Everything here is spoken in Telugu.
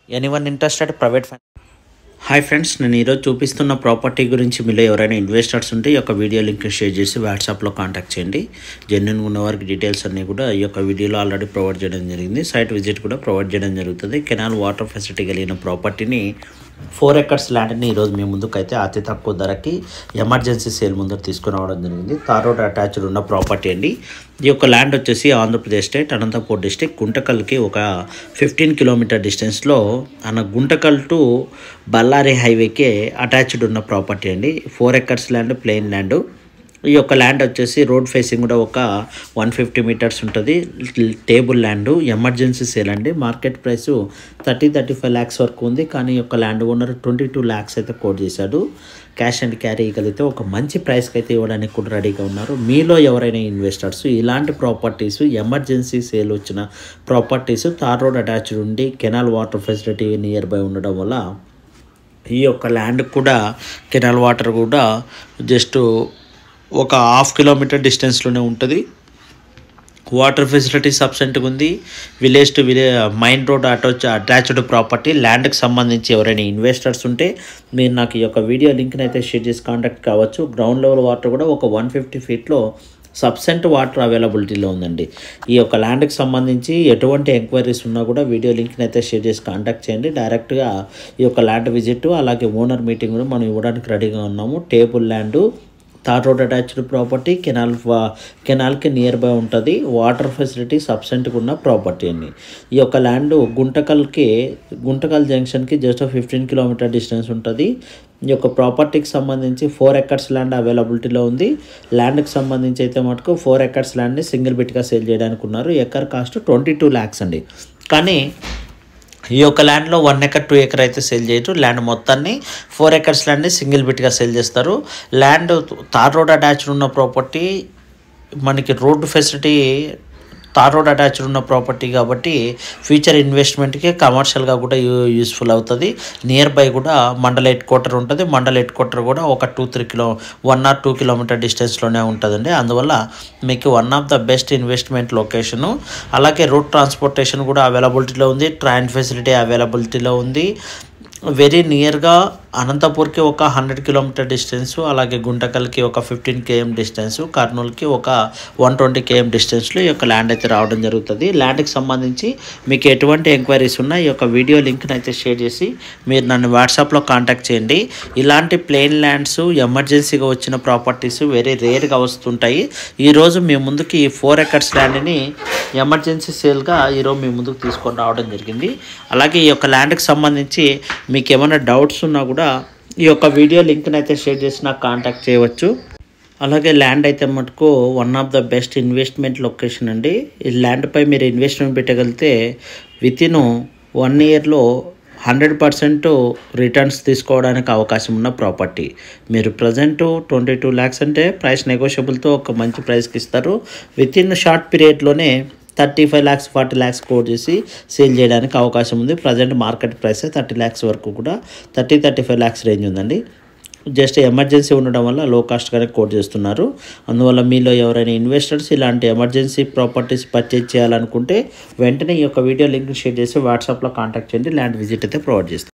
anyone interested private hi friends నేను ఈరోజు చూపిస్తున్న ప్రాపర్టీ గురించి మీలో ఎవరైనా ఇన్వెస్టర్స్ ఉంటే ఈ యొక్క వీడియో లింక్ షేర్ చేసి వాట్సాప్లో కాంటాక్ట్ చేయండి జెన్యున్ ఉన్న వారికి డీటెయిల్స్ అన్నీ కూడా ఈ యొక్క వీడియోలో ఆల్రెడీ ప్రొవైడ్ చేయడం జరిగింది సైట్ విజిట్ కూడా ప్రొవైడ్ చేయడం జరుగుతుంది కెనాల్ వాటర్ ఫెసిలిటీ కలిగిన ప్రాపర్టీని ఫోర్ ఎకర్స్ ల్యాండ్ని ఈరోజు మీ ముందుకైతే అతి తక్కువ ధరకి ఎమర్జెన్సీ సేల్ ముందర తీసుకుని రావడం జరిగింది తార్ రోడ్ అటాచ్డ్ ఉన్న ప్రాపర్టీ అండి ఈ యొక్క ల్యాండ్ వచ్చేసి ఆంధ్రప్రదేశ్ స్టేట్ అనంతపూర్ డిస్టిక్ గుంటకల్కి ఒక ఫిఫ్టీన్ కిలోమీటర్ డిస్టెన్స్లో అన్న గుంటకల్ టు బళ్ళారి హైవేకే అటాచ్డ్ ఉన్న ప్రాపర్టీ అండి four acres land plain land ఈ యొక్క ల్యాండ్ వచ్చేసి రోడ్ ఫేసింగ్ కూడా ఒక వన్ ఫిఫ్టీ మీటర్స్ ఉంటుంది టేబుల్ ల్యాండ్ ఎమర్జెన్సీ సేల్ అండి market price thirty thirty five lakhs వరకు ఉంది కానీ ఈ యొక్క land owner twenty two lakhs అయితే కోట్ చేశాడు క్యాష్ అండ్ క్యారీ ఇవ్వగలిగితే ఒక మంచి ప్రైస్కి అయితే ఇవ్వడానికి కూడా రెడీగా ఉన్నారు మీలో ఎవరైనా ఇన్వెస్టర్స్ ఇలాంటి ప్రాపర్టీస్ ఎమర్జెన్సీ సేల్ వచ్చిన ప్రాపర్టీస్ తార్ రోడ్ అటాచ్డ్ ఉండి canal water facility nearby ఉండడం వల్ల ఈ యొక్క ల్యాండ్ కూడా కెనాల్ వాటర్ కూడా జస్ట్ ఒక హాఫ్ కిలోమీటర్ డిస్టెన్స్లోనే ఉంటుంది వాటర్ ఫెసిలిటీ సబ్సెంట్గా ఉంది village to village main road అటో అటాచ్డ్ ప్రాపర్టీ ల్యాండ్కి సంబంధించి ఎవరైనా ఇన్వెస్టర్స్ ఉంటే మీరు నాకు ఈ యొక్క వీడియో లింక్ని అయితే షేర్ చేసి కాంటాక్ట్ కావచ్చు గ్రౌండ్ లెవెల్ వాటర్ కూడా ఒక వన్ ఫిఫ్టీ ఫీట్లో సబ్సెంట్ వాటర్ అవైలబిలిటీలో ఉందండి ఈ యొక్క ల్యాండ్కి సంబంధించి ఎటువంటి ఎంక్వైరీస్ ఉన్నా కూడా వీడియో లింక్ని అయితే షేర్ చేసి కాంటాక్ట్ చేయండి డైరెక్ట్గా ఈ యొక్క ల్యాండ్ విజిట్ అలాగే ఓనర్ మీటింగ్ కూడా మనం ఇవ్వడానికి రెడీగా ఉన్నాము table land tar road attached property canal కెనాల్కి నియర్ బై ఉంటుంది వాటర్ ఫెసిలిటీ సబ్సెంట్గా ఉన్న ప్రాపర్టీ అండి ఈ యొక్క ల్యాండ్ గుంటకల్కి గుంటకల్ జంక్షన్కి జస్ట్ ఫిఫ్టీన్ కిలోమీటర్ డిస్టెన్స్ ఉంటుంది ఈ యొక్క ప్రాపర్టీకి సంబంధించి ఫోర్ ఎకర్స్ ల్యాండ్ అవైలబిలిటీలో ఉంది ల్యాండ్కి సంబంధించి అయితే మటుకు ఫోర్ ఎకర్స్ ల్యాండ్ని సింగిల్ బిట్గా సేల్ చేయడానికి ఉన్నారు acre cost twenty two lakhs అండి కానీ ఈ యొక్క ల్యాండ్లో వన్ ఎకర్ టూ ఎకర్ అయితే సేల్ చేయరు ల్యాండ్ మొత్తాన్ని ఫోర్ ఎకర్స్ ల్యాండ్ని సింగిల్ బిట్గా సేల్ చేస్తారు ల్యాండ్ తార్ రోడ్ అటాచ్డ్ ఉన్న ప్రాపర్టీ మనకి road facility tar road attached ఉన్న ప్రాపర్టీ కాబట్టి ఫ్యూచర్ ఇన్వెస్ట్మెంట్కి కమర్షియల్గా కూడా యూ యూస్ఫుల్ అవుతుంది నియర్ బై కూడా మండల హెడ్ క్వార్టర్ ఉంటుంది మండల హెడ్ క్వార్టర్ కూడా ఒక two three kilo one or two kilometre డిస్టెన్స్లోనే ఉంటుందండి అందువల్ల మీకు one of the best investment location అలాగే రూట్ ట్రాన్స్పోర్టేషన్ కూడా అవైలబిలిటీలో ఉంది ట్రైన్ ఫెసిలిటీ అవైలబిలిటీలో ఉంది వెరీ నియర్గా అనంతపూర్కి ఒక హండ్రెడ్ కిలోమీటర్ డిస్టెన్స్ అలాగే గుంటకల్కి ఒక ఫిఫ్టీన్ కేఎం డిస్టెన్స్ కర్నూలుకి ఒక వన్ ట్వంటీ కేఎం డిస్టెన్స్లో ఈ యొక్క ల్యాండ్ అయితే రావడం జరుగుతుంది ల్యాండ్కి సంబంధించి మీకు ఎటువంటి ఎంక్వైరీస్ ఉన్నా ఈ యొక్క వీడియో లింక్ని అయితే షేర్ చేసి మీరు నన్ను వాట్సాప్లో కాంటాక్ట్ చేయండి ఇలాంటి ప్లెయిన్ ల్యాండ్స్ ఎమర్జెన్సీగా వచ్చిన ప్రాపర్టీస్ వెరీ రేర్గా వస్తుంటాయి ఈరోజు మీ ముందుకి ఈ ఫోర్ ఎకర్స్ ల్యాండ్ని ఎమర్జెన్సీ సేల్గా ఈరోజు మీ ముందుకు తీసుకొని రావడం జరిగింది అలాగే ఈ యొక్క ల్యాండ్కి సంబంధించి మీకు ఏమైనా డౌట్స్ ఉన్నా కూడా ఈ యొక్క వీడియో లింక్ని అయితే షేర్ చేసి నాకు కాంటాక్ట్ చేయవచ్చు అలాగే ల్యాండ్ అయితే మటుకు one of the best investment location అండి ఈ ల్యాండ్పై మీరు ఇన్వెస్ట్మెంట్ పెట్టగలిగితే విత్ ఇన్ వన్ ఇయర్లో హండ్రెడ్ పర్సెంట్ రిటర్న్స్ తీసుకోవడానికి అవకాశం ఉన్న ప్రాపర్టీ మీరు ప్రజెంట్ ట్వంటీ టూ ల్యాక్స్ అంటే ప్రైస్ నెగోషియబుల్తో ఒక మంచి ప్రైస్కి ఇస్తారు విత్ ఇన్ షార్ట్ పీరియడ్లోనే thirty five lakhs forty lakhs quote చేసి సేల్ చేయడానికి అవకాశం ఉంది present market price thirty lakhs వరకు కూడా thirty thirty five lakhs range ఉందండి జస్ట్ ఎమర్జెన్సీ ఉండడం వల్ల లో కాస్ట్గానే కోట్ చేస్తున్నారు అందువల్ల మీలో ఎవరైనా ఇన్వెస్టర్స్ ఇలాంటి ఎమర్జెన్సీ ప్రాపర్టీస్ పర్చేజ్ చేయాలనుకుంటే వెంటనే ఈ యొక్క వీడియో లింక్ షేర్ చేసి వాట్సాప్లో కాంటాక్ట్ చేయండి ల్యాండ్ విజిట్ అయితే ప్రొవైడ్ చేస్తాం